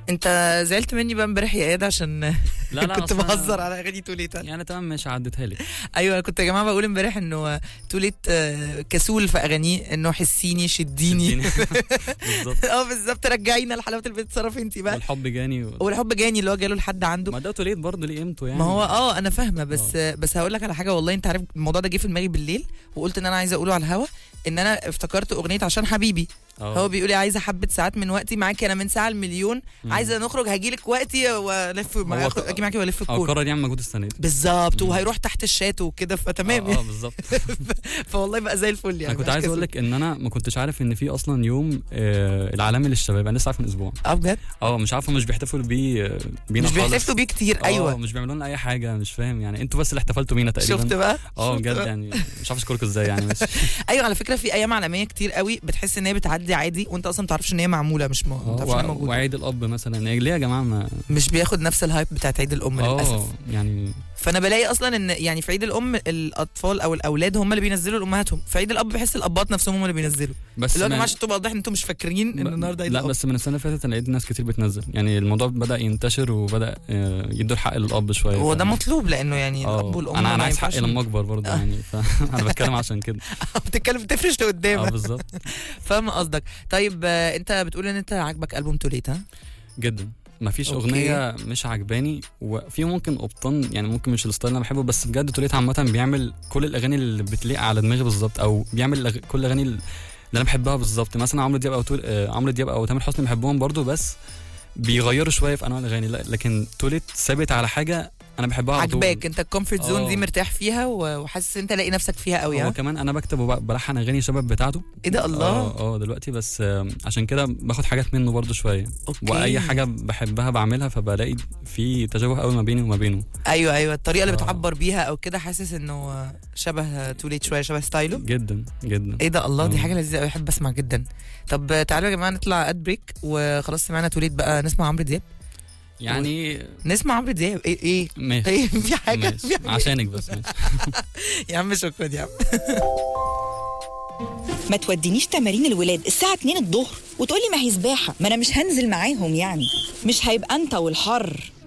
انت زعلت مني بقى امبارح يا اياد عشان لا لا كنت أصلاً- بهزر على اغاني توليت يعني تمام ماشي عديتها لك ايوه أنا كنت يا جماعه بقول امبارح انه توليت آه، كسول في اغانيه انه حسيني شديني شديني. بالظبط اه بالظبط رجعينا لحلاوه البيت تصرف انت بقى والحب جاني و... والحب جاني اللي هو جاله لحد عنده ما ده توليد برضه ليه قيمته يعني ما هو اه انا فاهمه بس بس هقول لك على حاجه والله انت عارف الموضوع ده جه في دماغي بالليل وقلت ان انا عايزه اقوله على الهوا ان انا افتكرت اغنيه عشان حبيبي آه. هو بيقول لي عايزه حبه ساعات من وقتي معاكي انا من ساعه المليون مم. عايزه نخرج هجيلك وقتي والف معاك- ك- اجي معاكي والف اه الكون قرر يعمل مجهود السنه دي بالظبط مم. وهيروح تحت الشات وكده فتمام اه, آه بالظبط فوالله بقى زي الفل يعني انا كنت مش عايز اقول كسول. لك ان انا ما كنتش عارف ان في اصلا يوم آه العالمي للشباب انا لسه عارف من اسبوع اه بجد اه مش عارفه مش بيحتفلوا بيه آه، بينا مش خالص. بيحتفلوا بيه كتير آه، ايوه مش بيعملوا لنا اي حاجه مش فاهم يعني انتوا بس اللي احتفلتوا بينا تقريبا شفت بقى اه شفت بجد بقى؟ يعني مش عارف اشكركم ازاي يعني بس ايوه على فكره في ايام عالميه كتير قوي بتحس ان هي بتعدي عادي وانت اصلا ما تعرفش ان هي معموله مش م... ما آه، تعرفش ان هي وع- موجوده وعيد الاب مثلا يعني ليه يا جماعه ما مش بياخد نفس الهايب بتاعت عيد الام للاسف اه يعني فانا بلاقي اصلا ان يعني في عيد الام الاطفال او الاولاد هم اللي بينزلوا لامهاتهم في عيد الاب بحس الابات نفسهم هم اللي بينزلوا بس اللي هو يا ما- جماعه عشان تبقى واضح ان انتم مش فاكرين ان ب- النهارده عيد لا الاب بس من السنه اللي فاتت انا لقيت ناس كتير بتنزل يعني الموضوع بدا ينتشر وبدا آه، يدوا الحق للاب شويه هو ده ف- مطلوب لانه يعني آه، الاب والام انا ما انا عايز حقي ينفعش- لما اكبر برضه آه. يعني فانا بتكلم عشان كده بتتكلم بتفرش اه لقدام بالظبط فاهم قصدك طيب آه، انت بتقول ان انت عاجبك البوم توليت ها جدا ما فيش أوكي. اغنيه مش عجباني وفي ممكن قبطان يعني ممكن مش الستايل اللي انا بحبه بس بجد توليت عامه بيعمل كل الاغاني اللي بتليق على دماغي بالظبط او بيعمل الأغ- كل الاغاني اللي انا بحبها بالظبط مثلا عمرو دياب او تول... آه، عمرو دياب او تامر حسني بحبهم برضو بس بيغيروا شويه في انواع الاغاني لا- لكن توليت ثابت على حاجه انا بحبها على طول. عجباك انت الكومفورت زون دي آه. مرتاح فيها و- وحاسس انت لاقي نفسك فيها قوي هو ها كمان انا بكتب وبلحن اغاني شباب بتاعته ايه ده الله اه اه دلوقتي بس آه، عشان كده باخد حاجات منه برضو شويه اوكي واي حاجه بحبها بعملها فبلاقي في تشابه قوي ما بيني وما بينه ايوه ايوه الطريقه اللي آه. بتعبر بيها او كده حاسس انه شبه توليت شويه شبه ستايله جدا جدا ايه ده الله دي آه. حاجه لذيذه قوي بحب اسمع جدا طب تعالوا يا جماعه نطلع اد بريك وخلاص سمعنا توليت بقى نسمع عمرو دياب يعني نسمع عمرو دياب ايه ايه ماشي ايه في حاجه ماشي. في حاجه عشانك بس ماشي يا عم شكرا يا عم ما تودينيش تمارين الولاد الساعة 2 الظهر وتقولي ما هي سباحة ما أنا مش هنزل معاهم يعني مش هيبقى أنت والحر